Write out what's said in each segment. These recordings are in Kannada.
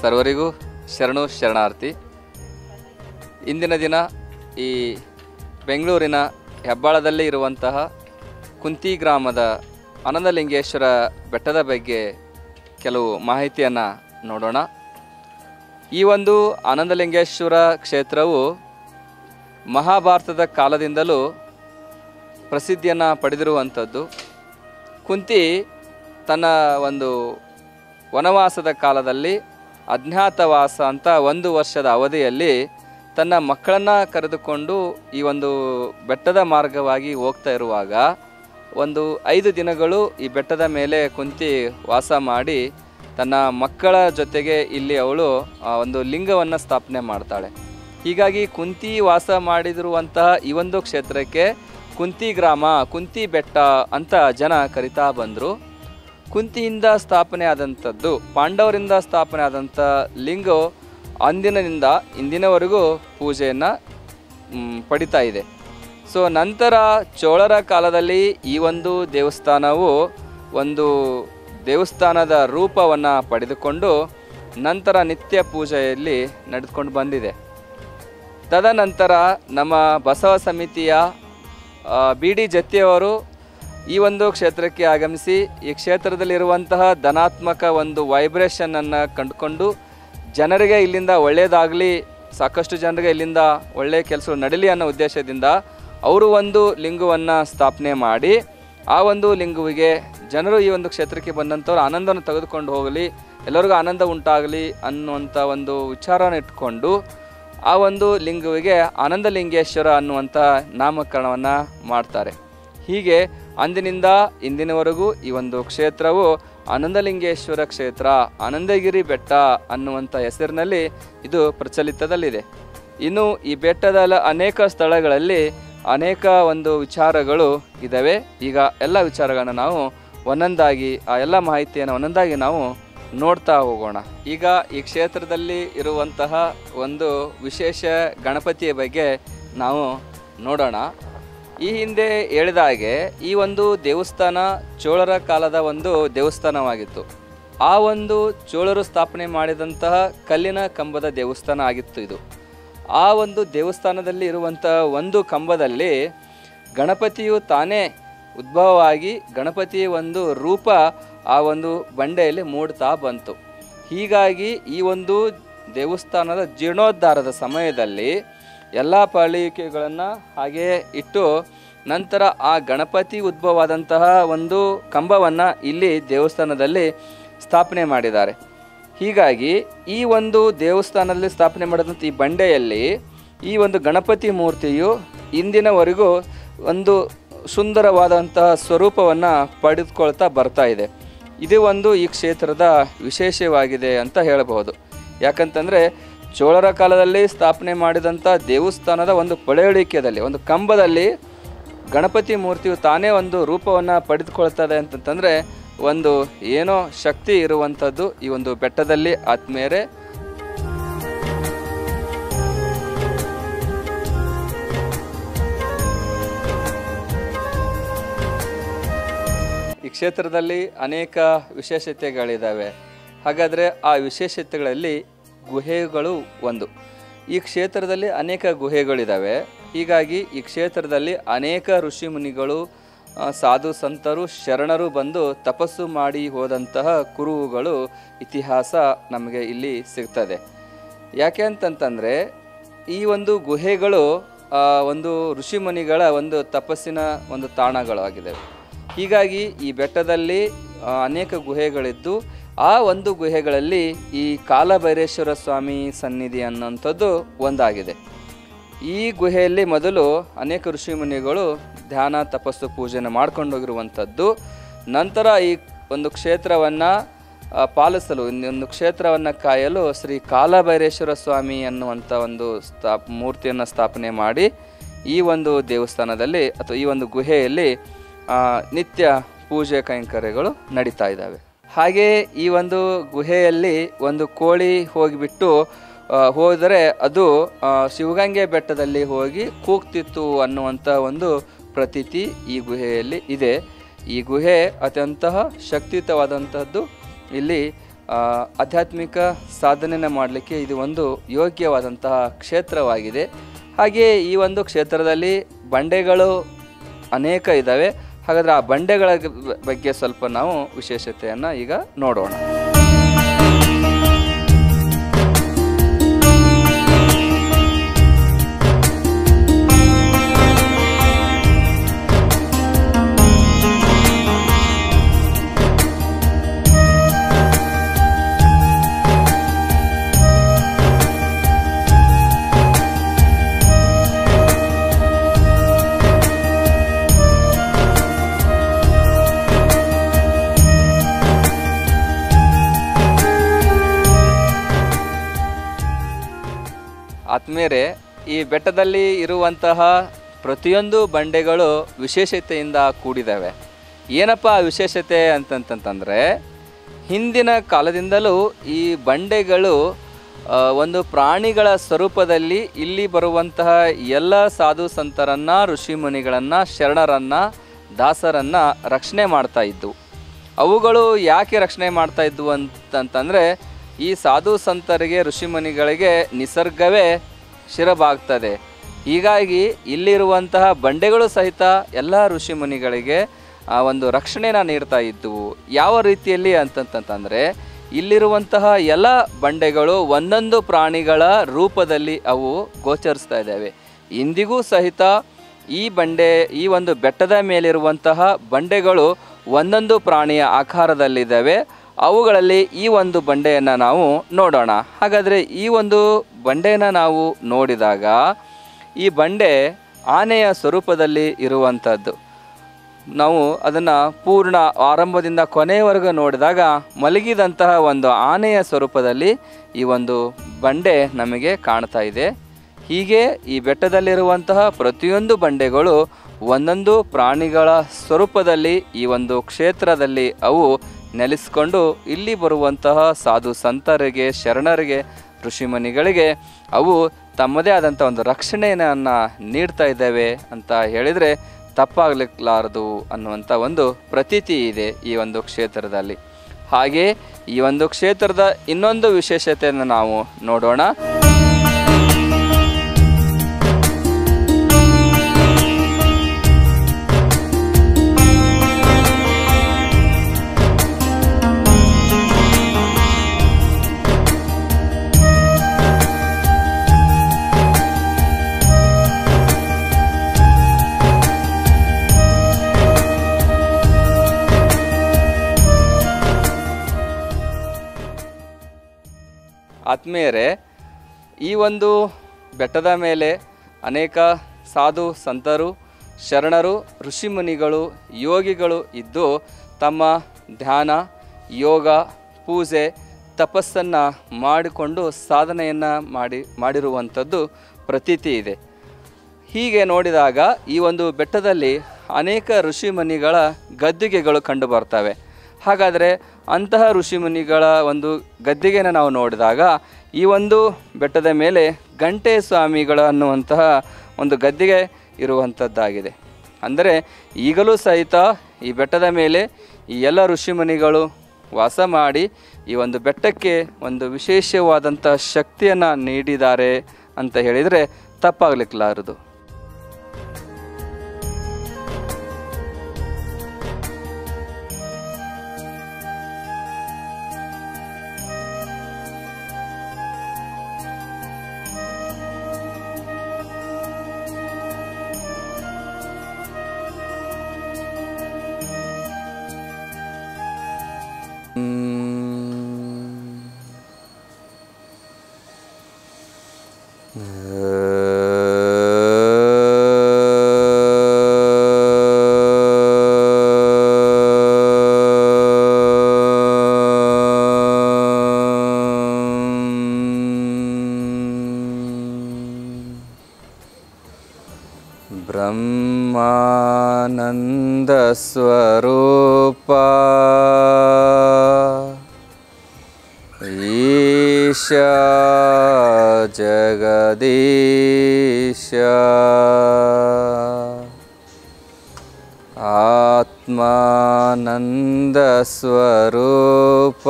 ಸರ್ವರಿಗೂ ಶರಣು ಶರಣಾರ್ಥಿ ಇಂದಿನ ದಿನ ಈ ಬೆಂಗಳೂರಿನ ಹೆಬ್ಬಾಳದಲ್ಲಿ ಇರುವಂತಹ ಕುಂತಿ ಗ್ರಾಮದ ಆನಂದಲಿಂಗೇಶ್ವರ ಬೆಟ್ಟದ ಬಗ್ಗೆ ಕೆಲವು ಮಾಹಿತಿಯನ್ನು ನೋಡೋಣ ಈ ಒಂದು ಆನಂದಲಿಂಗೇಶ್ವರ ಕ್ಷೇತ್ರವು ಮಹಾಭಾರತದ ಕಾಲದಿಂದಲೂ ಪ್ರಸಿದ್ಧಿಯನ್ನು ಪಡೆದಿರುವಂಥದ್ದು ಕುಂತಿ ತನ್ನ ಒಂದು ವನವಾಸದ ಕಾಲದಲ್ಲಿ ಅಜ್ಞಾತವಾಸ ಅಂತ ಒಂದು ವರ್ಷದ ಅವಧಿಯಲ್ಲಿ ತನ್ನ ಮಕ್ಕಳನ್ನು ಕರೆದುಕೊಂಡು ಈ ಒಂದು ಬೆಟ್ಟದ ಮಾರ್ಗವಾಗಿ ಹೋಗ್ತಾ ಇರುವಾಗ ಒಂದು ಐದು ದಿನಗಳು ಈ ಬೆಟ್ಟದ ಮೇಲೆ ಕುಂತಿ ವಾಸ ಮಾಡಿ ತನ್ನ ಮಕ್ಕಳ ಜೊತೆಗೆ ಇಲ್ಲಿ ಅವಳು ಆ, ಒಂದು ಲಿಂಗವನ್ನು ಸ್ಥಾಪನೆ ಮಾಡ್ತಾಳೆ ಹೀಗಾಗಿ ಕುಂತಿ ವಾಸ ಮಾಡಿದಿರುವಂತಹ ಈ ಒಂದು ಕ್ಷೇತ್ರಕ್ಕೆ ಕುಂತಿ ಗ್ರಾಮ ಕುಂತಿ ಬೆಟ್ಟ ಅಂತ ಜನ ಕರಿತಾ ಬಂದರು ಕುಂತಿಯಿಂದ ಸ್ಥಾಪನೆ ಆದಂಥದ್ದು ಪಾಂಡವರಿಂದ ಸ್ಥಾಪನೆ ಆದಂಥ ಲಿಂಗವು ಅಂದಿನಿಂದ ಇಂದಿನವರೆಗೂ ಪೂಜೆಯನ್ನು ಪಡಿತಾ ಇದೆ ಸೊ ನಂತರ ಚೋಳರ ಕಾಲದಲ್ಲಿ ಈ ಒಂದು ದೇವಸ್ಥಾನವು ಒಂದು ದೇವಸ್ಥಾನದ ರೂಪವನ್ನು ಪಡೆದುಕೊಂಡು ನಂತರ ನಿತ್ಯ ಪೂಜೆಯಲ್ಲಿ ನಡೆದುಕೊಂಡು ಬಂದಿದೆ ತದನಂತರ ನಮ್ಮ ಬಸವ ಸಮಿತಿಯ ಬಿ ಡಿ ಜತ್ತಿಯವರು ಈ ಒಂದು ಕ್ಷೇತ್ರಕ್ಕೆ ಆಗಮಿಸಿ ಈ ಕ್ಷೇತ್ರದಲ್ಲಿರುವಂತಹ ಧನಾತ್ಮಕ ಒಂದು ವೈಬ್ರೇಷನನ್ನು ಕಂಡುಕೊಂಡು ಜನರಿಗೆ ಇಲ್ಲಿಂದ ಒಳ್ಳೆಯದಾಗಲಿ ಸಾಕಷ್ಟು ಜನರಿಗೆ ಇಲ್ಲಿಂದ ಒಳ್ಳೆಯ ಕೆಲಸ ನಡೀಲಿ ಅನ್ನೋ ಉದ್ದೇಶದಿಂದ ಅವರು ಒಂದು ಲಿಂಗವನ್ನು ಸ್ಥಾಪನೆ ಮಾಡಿ ಆ ಒಂದು ಲಿಂಗುವಿಗೆ ಜನರು ಈ ಒಂದು ಕ್ಷೇತ್ರಕ್ಕೆ ಬಂದಂಥವ್ರು ಆನಂದವನ್ನು ತೆಗೆದುಕೊಂಡು ಹೋಗಲಿ ಎಲ್ಲರಿಗೂ ಆನಂದ ಉಂಟಾಗಲಿ ಅನ್ನುವಂಥ ಒಂದು ವಿಚಾರನ ಇಟ್ಕೊಂಡು ಆ ಒಂದು ಲಿಂಗುವಿಗೆ ಆನಂದಲಿಂಗೇಶ್ವರ ಅನ್ನುವಂಥ ನಾಮಕರಣವನ್ನು ಮಾಡ್ತಾರೆ ಹೀಗೆ ಅಂದಿನಿಂದ ಇಂದಿನವರೆಗೂ ಈ ಒಂದು ಕ್ಷೇತ್ರವು ಆನಂದಲಿಂಗೇಶ್ವರ ಕ್ಷೇತ್ರ ಆನಂದಗಿರಿ ಬೆಟ್ಟ ಅನ್ನುವಂಥ ಹೆಸರಿನಲ್ಲಿ ಇದು ಪ್ರಚಲಿತದಲ್ಲಿದೆ ಇನ್ನು ಈ ಬೆಟ್ಟದ ಅನೇಕ ಸ್ಥಳಗಳಲ್ಲಿ ಅನೇಕ ಒಂದು ವಿಚಾರಗಳು ಇದ್ದಾವೆ ಈಗ ಎಲ್ಲ ವಿಚಾರಗಳನ್ನು ನಾವು ಒಂದೊಂದಾಗಿ ಆ ಎಲ್ಲ ಮಾಹಿತಿಯನ್ನು ಒಂದೊಂದಾಗಿ ನಾವು ನೋಡ್ತಾ ಹೋಗೋಣ ಈಗ ಈ ಕ್ಷೇತ್ರದಲ್ಲಿ ಇರುವಂತಹ ಒಂದು ವಿಶೇಷ ಗಣಪತಿಯ ಬಗ್ಗೆ ನಾವು ನೋಡೋಣ ಈ ಹಿಂದೆ ಹೇಳಿದ ಹಾಗೆ ಈ ಒಂದು ದೇವಸ್ಥಾನ ಚೋಳರ ಕಾಲದ ಒಂದು ದೇವಸ್ಥಾನವಾಗಿತ್ತು ಆ ಒಂದು ಚೋಳರು ಸ್ಥಾಪನೆ ಮಾಡಿದಂತಹ ಕಲ್ಲಿನ ಕಂಬದ ದೇವಸ್ಥಾನ ಆಗಿತ್ತು ಇದು ಆ ಒಂದು ದೇವಸ್ಥಾನದಲ್ಲಿ ಇರುವಂತಹ ಒಂದು ಕಂಬದಲ್ಲಿ ಗಣಪತಿಯು ತಾನೇ ಉದ್ಭವವಾಗಿ ಗಣಪತಿಯ ಒಂದು ರೂಪ ಆ ಒಂದು ಬಂಡೆಯಲ್ಲಿ ಮೂಡ್ತಾ ಬಂತು ಹೀಗಾಗಿ ಈ ಒಂದು ದೇವಸ್ಥಾನದ ಜೀರ್ಣೋದ್ಧಾರದ ಸಮಯದಲ್ಲಿ ಎಲ್ಲ ಪಾಳಿಕೆಗಳನ್ನು ಹಾಗೆ ಇಟ್ಟು ನಂತರ ಆ ಗಣಪತಿ ಉದ್ಭವವಾದಂತಹ ಒಂದು ಕಂಬವನ್ನು ಇಲ್ಲಿ ದೇವಸ್ಥಾನದಲ್ಲಿ ಸ್ಥಾಪನೆ ಮಾಡಿದ್ದಾರೆ ಹೀಗಾಗಿ ಈ ಒಂದು ದೇವಸ್ಥಾನದಲ್ಲಿ ಸ್ಥಾಪನೆ ಮಾಡಿದಂಥ ಈ ಬಂಡೆಯಲ್ಲಿ ಈ ಒಂದು ಗಣಪತಿ ಮೂರ್ತಿಯು ಇಂದಿನವರೆಗೂ ಒಂದು ಸುಂದರವಾದಂತಹ ಸ್ವರೂಪವನ್ನು ಪಡೆದುಕೊಳ್ತಾ ಬರ್ತಾ ಇದೆ ಇದು ಒಂದು ಈ ಕ್ಷೇತ್ರದ ವಿಶೇಷವಾಗಿದೆ ಅಂತ ಹೇಳಬಹುದು ಯಾಕಂತಂದರೆ ಚೋಳರ ಕಾಲದಲ್ಲಿ ಸ್ಥಾಪನೆ ಮಾಡಿದಂಥ ದೇವಸ್ಥಾನದ ಒಂದು ಪಳೆಯುಳಿಕೆಯಲ್ಲಿ ಒಂದು ಕಂಬದಲ್ಲಿ ಗಣಪತಿ ಮೂರ್ತಿಯು ತಾನೇ ಒಂದು ರೂಪವನ್ನು ಪಡೆದುಕೊಳ್ತದೆ ಅಂತಂತಂದರೆ ಒಂದು ಏನೋ ಶಕ್ತಿ ಇರುವಂಥದ್ದು ಈ ಒಂದು ಬೆಟ್ಟದಲ್ಲಿ ಆತ್ಮೇರೆ ಈ ಕ್ಷೇತ್ರದಲ್ಲಿ ಅನೇಕ ವಿಶೇಷತೆಗಳಿದ್ದಾವೆ ಹಾಗಾದರೆ ಆ ವಿಶೇಷತೆಗಳಲ್ಲಿ ಗುಹೆಗಳು ಒಂದು ಈ ಕ್ಷೇತ್ರದಲ್ಲಿ ಅನೇಕ ಗುಹೆಗಳಿದ್ದಾವೆ ಹೀಗಾಗಿ ಈ ಕ್ಷೇತ್ರದಲ್ಲಿ ಅನೇಕ ಋಷಿ ಮುನಿಗಳು ಆ, ಸಾಧು ಸಂತರು ಶರಣರು ಬಂದು ತಪಸ್ಸು ಮಾಡಿ ಹೋದಂತಹ ಕುರುಹುಗಳು ಇತಿಹಾಸ ನಮಗೆ ಇಲ್ಲಿ ಸಿಗ್ತದೆ ಯಾಕೆ ಅಂತಂತಂದರೆ ಈ ಒಂದು ಗುಹೆಗಳು ಆ, ಒಂದು ಋಷಿಮುನಿಗಳ ಒಂದು ತಪಸ್ಸಿನ ಒಂದು ತಾಣಗಳಾಗಿದ್ದಾವೆ ಹೀಗಾಗಿ ಈ ಬೆಟ್ಟದಲ್ಲಿ ಆ, ಅನೇಕ ಗುಹೆಗಳಿದ್ದು ಆ ಒಂದು ಗುಹೆಗಳಲ್ಲಿ ಈ ಕಾಲಭೈರೇಶ್ವರ ಸ್ವಾಮಿ ಸನ್ನಿಧಿ ಅನ್ನೋಂಥದ್ದು ಒಂದಾಗಿದೆ ಈ ಗುಹೆಯಲ್ಲಿ ಮೊದಲು ಅನೇಕ ಋಷಿಮುನಿಗಳು ಧ್ಯಾನ ತಪಸ್ಸು ಪೂಜೆನ ಮಾಡ್ಕೊಂಡು ಹೋಗಿರುವಂಥದ್ದು ನಂತರ ಈ ಒಂದು ಕ್ಷೇತ್ರವನ್ನು ಪಾಲಿಸಲು ಇನ್ನೊಂದು ಕ್ಷೇತ್ರವನ್ನು ಕಾಯಲು ಶ್ರೀ ಕಾಲಭೈರೇಶ್ವರ ಸ್ವಾಮಿ ಅನ್ನುವಂಥ ಒಂದು ಸ್ಥಾ ಮೂರ್ತಿಯನ್ನು ಸ್ಥಾಪನೆ ಮಾಡಿ ಈ ಒಂದು ದೇವಸ್ಥಾನದಲ್ಲಿ ಅಥವಾ ಈ ಒಂದು ಗುಹೆಯಲ್ಲಿ ಆ, ನಿತ್ಯ ಪೂಜೆ ಕೈಂಕರ್ಯಗಳು ನಡೀತಾ ಇದ್ದಾವೆ ಹಾಗೆ ಈ ಒಂದು ಗುಹೆಯಲ್ಲಿ ಒಂದು ಕೋಳಿ ಹೋಗಿಬಿಟ್ಟು ಆ, ಹೋದರೆ ಅದು ಆ, ಶಿವಗಂಗೆ ಬೆಟ್ಟದಲ್ಲಿ ಹೋಗಿ ಕೂಗ್ತಿತ್ತು ಅನ್ನುವಂಥ ಒಂದು ಪ್ರತೀತಿ ಈ ಗುಹೆಯಲ್ಲಿ ಇದೆ ಈ ಗುಹೆ ಅತ್ಯಂತ ಶಕ್ತಿಯುತವಾದಂಥದ್ದು ಇಲ್ಲಿ ಆ, ಆಧ್ಯಾತ್ಮಿಕ ಸಾಧನೆಯನ್ನು ಮಾಡಲಿಕ್ಕೆ ಇದು ಒಂದು ಯೋಗ್ಯವಾದಂತಹ ಕ್ಷೇತ್ರವಾಗಿದೆ ಹಾಗೆಯೇ ಈ ಒಂದು ಕ್ಷೇತ್ರದಲ್ಲಿ ಬಂಡೆಗಳು ಅನೇಕ ಇದ್ದಾವೆ ಹಾಗಾದರೆ ಆ ಬಂಡೆಗಳ ಗ- ಬಗ್ಗೆ ಸ್ವಲ್ಪ ನಾವು ವಿಶೇಷತೆಯನ್ನು ಈಗ ನೋಡೋಣ ಆತ್ಮೇರೆ ಈ ಬೆಟ್ಟದಲ್ಲಿ ಇರುವಂತಹ ಪ್ರತಿಯೊಂದು ಬಂಡೆಗಳು ವಿಶೇಷತೆಯಿಂದ ಕೂಡಿದ್ದಾವೆ ಏನಪ್ಪ ಆ ವಿಶೇಷತೆ ಅಂತಂತಂತಂದರೆ ಹಿಂದಿನ ಕಾಲದಿಂದಲೂ ಈ ಬಂಡೆಗಳು ಆ, ಒಂದು ಪ್ರಾಣಿಗಳ ಸ್ವರೂಪದಲ್ಲಿ ಇಲ್ಲಿ ಬರುವಂತಹ ಎಲ್ಲ ಸಾಧು ಸಂತರನ್ನು ಋಷಿಮುನಿಗಳನ್ನು ಶರಣರನ್ನು ದಾಸರನ್ನು ರಕ್ಷಣೆ ಮಾಡ್ತಾ ಇದ್ದವು ಅವುಗಳು ಯಾಕೆ ರಕ್ಷಣೆ ಮಾಡ್ತಾ ಇದ್ವು ಅಂತಂತಂದರೆ ಈ ಸಾಧು ಸಂತರಿಗೆ ಋಷಿಮುನಿಗಳಿಗೆ ನಿಸರ್ಗವೇ ಶಿರಬಾಗ್ತದೆ ಹೀಗಾಗಿ ಇಲ್ಲಿರುವಂತಹ ಬಂಡೆಗಳು ಸಹಿತ ಎಲ್ಲ ಋಷಿಮುನಿಗಳಿಗೆ ಆ ಒಂದು ರಕ್ಷಣೆನ ನೀಡ್ತಾ ಇದ್ದವು ಯಾವ ರೀತಿಯಲ್ಲಿ ಅಂತಂತಂತಂದರೆ ಇಲ್ಲಿರುವಂತಹ ಎಲ್ಲ ಬಂಡೆಗಳು ಒಂದೊಂದು ಪ್ರಾಣಿಗಳ ರೂಪದಲ್ಲಿ ಅವು ಗೋಚರಿಸ್ತಾ ಇದ್ದಾವೆ ಇಂದಿಗೂ ಸಹಿತ ಈ ಬಂಡೆ ಈ ಒಂದು ಬೆಟ್ಟದ ಮೇಲಿರುವಂತಹ ಬಂಡೆಗಳು ಒಂದೊಂದು ಪ್ರಾಣಿಯ ಆಕಾರದಲ್ಲಿದ್ದಾವೆ ಅವುಗಳಲ್ಲಿ ಈ ಒಂದು ಬಂಡೆಯನ್ನು ನಾವು ನೋಡೋಣ ಹಾಗಾದರೆ ಈ ಒಂದು ಬಂಡೆಯನ್ನು ನಾವು ನೋಡಿದಾಗ ಈ ಬಂಡೆ ಆನೆಯ ಸ್ವರೂಪದಲ್ಲಿ ಇರುವಂಥದ್ದು ನಾವು ಅದನ್ನು ಪೂರ್ಣ ಆರಂಭದಿಂದ ಕೊನೆಯವರೆಗೂ ನೋಡಿದಾಗ ಮಲಗಿದಂತಹ ಒಂದು ಆನೆಯ ಸ್ವರೂಪದಲ್ಲಿ ಈ ಒಂದು ಬಂಡೆ ನಮಗೆ ಕಾಣ್ತಾ ಇದೆ ಹೀಗೆ ಈ ಬೆಟ್ಟದಲ್ಲಿರುವಂತಹ ಪ್ರತಿಯೊಂದು ಬಂಡೆಗಳು ಒಂದೊಂದು ಪ್ರಾಣಿಗಳ ಸ್ವರೂಪದಲ್ಲಿ ಈ ಒಂದು ಕ್ಷೇತ್ರದಲ್ಲಿ ಅವು ನೆಲೆಸ್ಕೊಂಡು ಇಲ್ಲಿ ಬರುವಂತಹ ಸಾಧು ಸಂತರಿಗೆ ಶರಣರಿಗೆ ಋಷಿಮುನಿಗಳಿಗೆ ಅವು ತಮ್ಮದೇ ಆದಂಥ ಒಂದು ರಕ್ಷಣೆಯನ್ನು ನೀಡ್ತಾ ಇದ್ದಾವೆ ಅಂತ ಹೇಳಿದರೆ ತಪ್ಪಾಗಲಿಕ್ಲಾರದು ಅನ್ನುವಂಥ ಒಂದು ಪ್ರತೀತಿ ಇದೆ ಈ ಒಂದು ಕ್ಷೇತ್ರದಲ್ಲಿ ಹಾಗೆ ಈ ಒಂದು ಕ್ಷೇತ್ರದ ಇನ್ನೊಂದು ವಿಶೇಷತೆಯನ್ನು ನಾವು ನೋಡೋಣ ಆತ್ಮೀಯರೇ ಈ ಒಂದು ಬೆಟ್ಟದ ಮೇಲೆ ಅನೇಕ ಸಾಧು ಸಂತರು ಶರಣರು ಋಷಿಮುನಿಗಳು ಯೋಗಿಗಳು ಇದ್ದು ತಮ್ಮ ಧ್ಯಾನ ಯೋಗ ಪೂಜೆ ತಪಸ್ಸನ್ನು ಮಾಡಿಕೊಂಡು ಸಾಧನೆಯನ್ನು ಮಾಡಿ ಮಾಡಿರುವಂಥದ್ದು ಪ್ರತೀತಿ ಇದೆ ಹೀಗೆ ನೋಡಿದಾಗ ಈ ಒಂದು ಬೆಟ್ಟದಲ್ಲಿ ಅನೇಕ ಋಷಿಮುನಿಗಳ ಗದ್ದಿಗೆಗಳು ಕಂಡು ಬರ್ತವೆ ಹಾಗಾದರೆ ಅಂತಹ ಋಷಿಮುನಿಗಳ ಒಂದು ಗದ್ದಿಗೆನ ನಾವು ನೋಡಿದಾಗ ಈ ಒಂದು ಬೆಟ್ಟದ ಮೇಲೆ ಗಂಟೆ ಸ್ವಾಮಿಗಳು ಅನ್ನುವಂತಹ ಒಂದು ಗದ್ದಿಗೆ ಇರುವಂಥದ್ದಾಗಿದೆ ಅಂದರೆ ಈಗಲೂ ಸಹಿತ ಈ ಬೆಟ್ಟದ ಮೇಲೆ ಈ ಎಲ್ಲ ಋಷಿಮುನಿಗಳು ವಾಸ ಮಾಡಿ ಈ ಒಂದು ಬೆಟ್ಟಕ್ಕೆ ಒಂದು ವಿಶೇಷವಾದಂಥ ಶಕ್ತಿಯನ್ನು ನೀಡಿದ್ದಾರೆ ಅಂತ ಹೇಳಿದರೆ ತಪ್ಪಾಗಲಿಕ್ಲಾರದು ಬ್ರಹ್ಮಾನಂದಸ್ವರೂಪ ಈಶ ಜಗದೀಶ ಆತ್ಮಾನಂದ ಸ್ವರೂಪ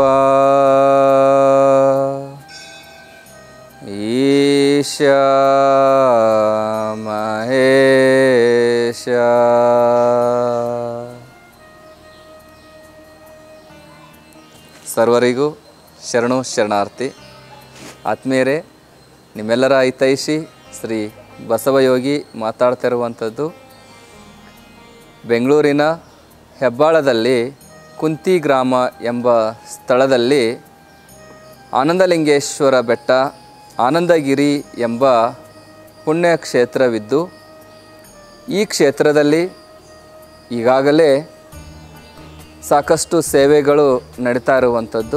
ಈಶ ಮಹೇಶ ಸರ್ವರಿಗೂ ಶರಣು ಶರಣಾರ್ಥಿ ಆತ್ಮೀಯರೇ ನಿಮ್ಮೆಲ್ಲರ ಹಿತೈಷಿ ಶ್ರೀ ಬಸವಯೋಗಿ ಮಾತಾಡ್ತಾ ಇರುವಂಥದ್ದು ಬೆಂಗಳೂರಿನ ಹೆಬ್ಬಾಳದಲ್ಲಿ ಕುಂತಿ ಗ್ರಾಮ ಎಂಬ ಸ್ಥಳದಲ್ಲಿ ಆನಂದಲಿಂಗೇಶ್ವರ ಬೆಟ್ಟ ಆನಂದಗಿರಿ ಎಂಬ ಪುಣ್ಯಕ್ಷೇತ್ರವಿದ್ದು ಈ ಕ್ಷೇತ್ರದಲ್ಲಿ ಈಗಾಗಲೇ ಸಾಕಷ್ಟು ಸೇವೆಗಳು ನಡೀತಾ ಇರುವಂಥದ್ದು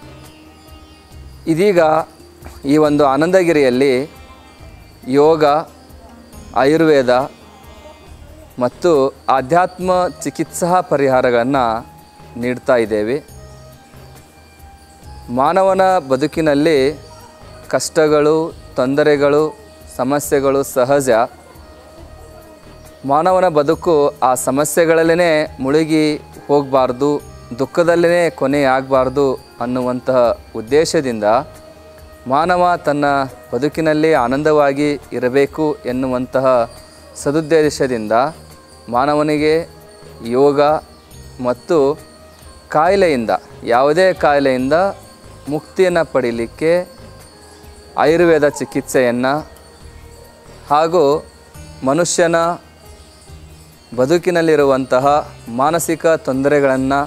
ಇದೀಗ ಈ ಒಂದು ಆನಂದಗಿರಿಯಲ್ಲಿ ಯೋಗ ಆಯುರ್ವೇದ ಮತ್ತು ಆಧ್ಯಾತ್ಮ ಚಿಕಿತ್ಸಾ ಪರಿಹಾರಗಳನ್ನು ನೀಡ್ತಾ ಇದ್ದೇವೆ ಮಾನವನ ಬದುಕಿನಲ್ಲಿ ಕಷ್ಟಗಳು ತೊಂದರೆಗಳು ಸಮಸ್ಯೆಗಳು ಸಹಜ ಮಾನವನ ಬದುಕು ಆ ಸಮಸ್ಯೆಗಳಲ್ಲೇ ಮುಳುಗಿ ಹೋಗಬಾರ್ದು ದುಃಖದಲ್ಲೇ ಕೊನೆ ಆಗಬಾರ್ದು ಅನ್ನುವಂತಹ ಉದ್ದೇಶದಿಂದ ಮಾನವ ತನ್ನ ಬದುಕಿನಲ್ಲಿ ಆನಂದವಾಗಿ ಇರಬೇಕು ಎನ್ನುವಂತಹ ಸದುದ್ದೇಶದಿಂದ ಮಾನವನಿಗೆ ಯೋಗ ಮತ್ತು ಕಾಯಿಲೆಯಿಂದ ಯಾವುದೇ ಕಾಯಿಲೆಯಿಂದ ಮುಕ್ತಿಯನ್ನು ಪಡೀಲಿಕ್ಕೆ ಆಯುರ್ವೇದ ಚಿಕಿತ್ಸೆಯನ್ನು ಹಾಗೂ ಮನುಷ್ಯನ ಬದುಕಿನಲ್ಲಿರುವಂತಹ ಮಾನಸಿಕ ತೊಂದರೆಗಳನ್ನು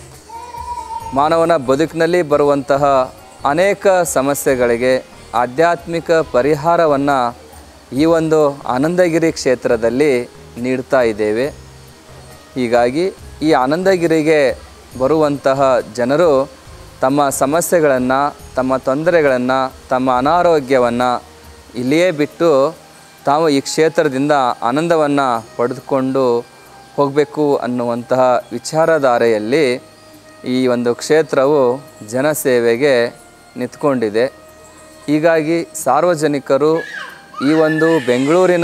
ಮಾನವನ ಬದುಕಿನಲ್ಲಿ ಬರುವಂತಹ ಅನೇಕ ಸಮಸ್ಯೆಗಳಿಗೆ ಆಧ್ಯಾತ್ಮಿಕ ಪರಿಹಾರವನ್ನು ಈ ಒಂದು ಆನಂದಗಿರಿ ಕ್ಷೇತ್ರದಲ್ಲಿ ನೀಡ್ತಾ ಇದ್ದೇವೆ ಹೀಗಾಗಿ ಈ ಆನಂದಗಿರಿಗೆ ಬರುವಂತಹ ಜನರು ತಮ್ಮ ಸಮಸ್ಯೆಗಳನ್ನು ತಮ್ಮ ತೊಂದರೆಗಳನ್ನು ತಮ್ಮ ಅನಾರೋಗ್ಯವನ್ನು ಇಲ್ಲಿಯೇ ಬಿಟ್ಟು ತಾವು ಈ ಕ್ಷೇತ್ರದಿಂದ ಆನಂದವನ್ನು ಪಡೆದುಕೊಂಡು ಹೋಗಬೇಕು ಅನ್ನುವಂತಹ ವಿಚಾರಧಾರೆಯಲ್ಲಿ ಈ ಒಂದು ಕ್ಷೇತ್ರವು ಜನಸೇವೆಗೆ ನಿಂತ್ಕೊಂಡಿದೆ ಹೀಗಾಗಿ ಸಾರ್ವಜನಿಕರು ಈ ಒಂದು ಬೆಂಗಳೂರಿನ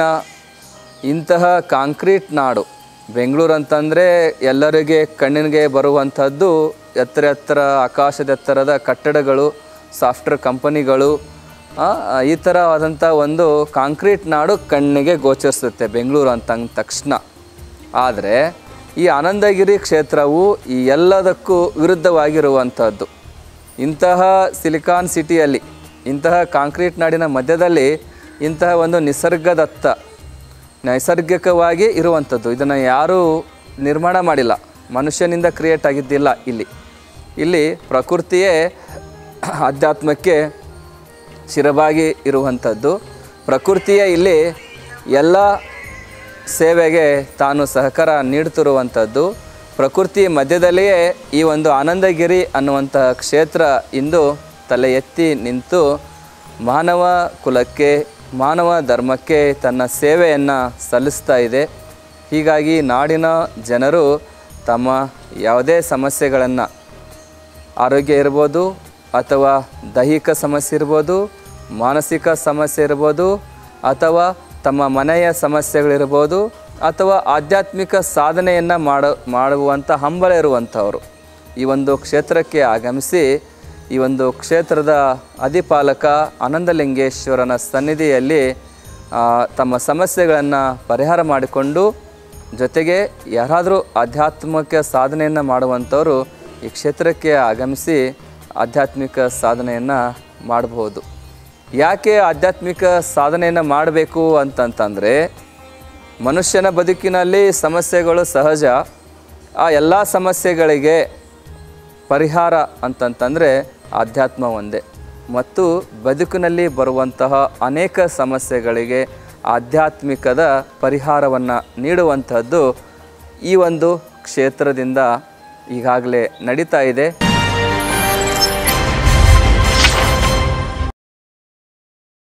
ಇಂತಹ ಕಾಂಕ್ರೀಟ್ ನಾಡು ಬೆಂಗಳೂರು ಅಂತಂದರೆ ಎಲ್ಲರಿಗೆ ಕಣ್ಣಿಗೆ ಬರುವಂಥದ್ದು ಎತ್ತರ ಎತ್ತರ ಆಕಾಶದ ಎತ್ತರದ ಕಟ್ಟಡಗಳು ಸಾಫ್ಟ್ವೇರ್ ಕಂಪನಿಗಳು ಆ, ಈ ಥರವಾದಂಥ ಒಂದು ಕಾಂಕ್ರೀಟ್ ನಾಡು ಕಣ್ಣಿಗೆ ಗೋಚರಿಸುತ್ತೆ ಬೆಂಗಳೂರು ಅಂತ ಅಂದ ತಕ್ಷಣ ಆದರೆ ಈ ಆನಂದಗಿರಿ ಕ್ಷೇತ್ರವು ಈ ಎಲ್ಲದಕ್ಕೂ ವಿರುದ್ಧವಾಗಿರುವಂಥದ್ದು ಇಂತಹ ಸಿಲಿಕಾನ್ ಸಿಟಿಯಲ್ಲಿ ಇಂತಹ ಕಾಂಕ್ರೀಟ್ ನಾಡಿನ ಮಧ್ಯದಲ್ಲಿ ಇಂತಹ ಒಂದು ನಿಸರ್ಗದತ್ತ ನೈಸರ್ಗಿಕವಾಗಿ ಇರುವಂಥದ್ದು ಇದನ್ನು ಯಾರೂ ನಿರ್ಮಾಣ ಮಾಡಿಲ್ಲ ಮನುಷ್ಯನಿಂದ ಕ್ರಿಯೇಟ್ ಆಗಿದ್ದಿಲ್ಲ ಇಲ್ಲಿ ಇಲ್ಲಿ ಪ್ರಕೃತಿಯೇ ಆಧ್ಯಾತ್ಮಕ್ಕೆ ಶಿರಬಾಗಿ ಇರುವಂಥದ್ದು ಪ್ರಕೃತಿಯೇ ಇಲ್ಲಿ ಎಲ್ಲ ಸೇವೆಗೆ ತಾನು ಸಹಕಾರ ನೀಡುತ್ತಿರುವಂಥದ್ದು ಪ್ರಕೃತಿ ಮಧ್ಯದಲ್ಲಿಯೇ ಈ ಒಂದು ಆನಂದಗಿರಿ ಅನ್ನುವಂತಹ ಕ್ಷೇತ್ರ ಇಂದು ತಲೆ ಎತ್ತಿ ನಿಂತು ಮಾನವ ಕುಲಕ್ಕೆ ಮಾನವ ಧರ್ಮಕ್ಕೆ ತನ್ನ ಸೇವೆಯನ್ನು ಸಲ್ಲಿಸ್ತಾ ಇದೆ ಹೀಗಾಗಿ ನಾಡಿನ ಜನರು ತಮ್ಮ ಯಾವುದೇ ಸಮಸ್ಯೆಗಳನ್ನು ಆರೋಗ್ಯ ಇರ್ಬೋದು ಅಥವಾ ದೈಹಿಕ ಸಮಸ್ಯೆ ಇರ್ಬೋದು ಮಾನಸಿಕ ಸಮಸ್ಯೆ ಇರ್ಬೋದು ಅಥವಾ ತಮ್ಮ ಮನೆಯ ಸಮಸ್ಯೆಗಳಿರ್ಬೋದು ಅಥವಾ ಆಧ್ಯಾತ್ಮಿಕ ಸಾಧನೆಯನ್ನು ಮಾಡ ಮಾಡುವಂಥ ಹಂಬಲ ಇರುವಂಥವರು ಈ ಒಂದು ಕ್ಷೇತ್ರಕ್ಕೆ ಆಗಮಿಸಿ ಈ ಒಂದು ಕ್ಷೇತ್ರದ ಅಧಿಪಾಲಕ ಆನಂದಲಿಂಗೇಶ್ವರನ ಸನ್ನಿಧಿಯಲ್ಲಿ ಆ, ತಮ್ಮ ಸಮಸ್ಯೆಗಳನ್ನು ಪರಿಹಾರ ಮಾಡಿಕೊಂಡು ಜೊತೆಗೆ ಯಾರಾದರೂ ಆಧ್ಯಾತ್ಮಿಕ ಸಾಧನೆಯನ್ನು ಮಾಡುವಂಥವರು ಈ ಕ್ಷೇತ್ರಕ್ಕೆ ಆಗಮಿಸಿ ಆಧ್ಯಾತ್ಮಿಕ ಸಾಧನೆಯನ್ನು ಮಾಡಬಹುದು ಯಾಕೆ ಆಧ್ಯಾತ್ಮಿಕ ಸಾಧನೆಯನ್ನು ಮಾಡಬೇಕು ಅಂತಂತಂದರೆ ಮನುಷ್ಯನ ಬದುಕಿನಲ್ಲಿ ಸಮಸ್ಯೆಗಳು ಸಹಜ ಆ ಎಲ್ಲ ಸಮಸ್ಯೆಗಳಿಗೆ ಪರಿಹಾರ ಅಂತಂತಂದರೆ ಆಧ್ಯಾತ್ಮ ಒಂದೇ ಮತ್ತು ಬದುಕಿನಲ್ಲಿ ಬರುವಂತಹ ಅನೇಕ ಸಮಸ್ಯೆಗಳಿಗೆ ಆಧ್ಯಾತ್ಮಿಕದ ಪರಿಹಾರವನ್ನು ನೀಡುವಂಥದ್ದು ಈ ಒಂದು ಕ್ಷೇತ್ರದಿಂದ ಈಗಾಗಲೇ ನಡೀತಾ ಇದೆ